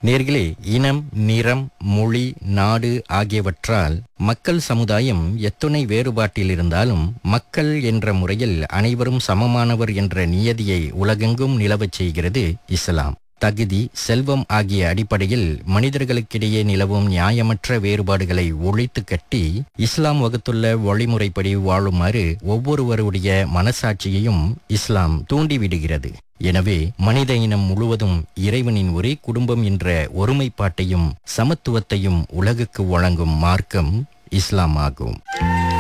நேர்களே இனம் நிறம் மொழி நாடு ஆகியவற்றால் மக்கள் சமுதாயம் எத்துணை வேறுபாட்டில் இருந்தாலும் மக்கள் என்ற முறையில் அனைவரும் சமமானவர் என்ற நியதியை உலகெங்கும் நிலவச் செய்கிறது இஸ்லாம் தகுதி செல்வம் ஆகிய அடிப்படையில் மனிதர்களுக்கிடையே நிலவும் நியாயமற்ற வேறுபாடுகளை ஒழித்து கட்டி இஸ்லாம் வகுத்துள்ள வழிமுறைப்படி வாழுமாறு ஒவ்வொருவருடைய மனசாட்சியையும் இஸ்லாம் தூண்டிவிடுகிறது எனவே மனித இனம் முழுவதும் இறைவனின் ஒரே குடும்பம் என்ற ஒருமைப்பாட்டையும் சமத்துவத்தையும் உலகுக்கு வழங்கும் மார்க்கம் இஸ்லாம் ஆகும்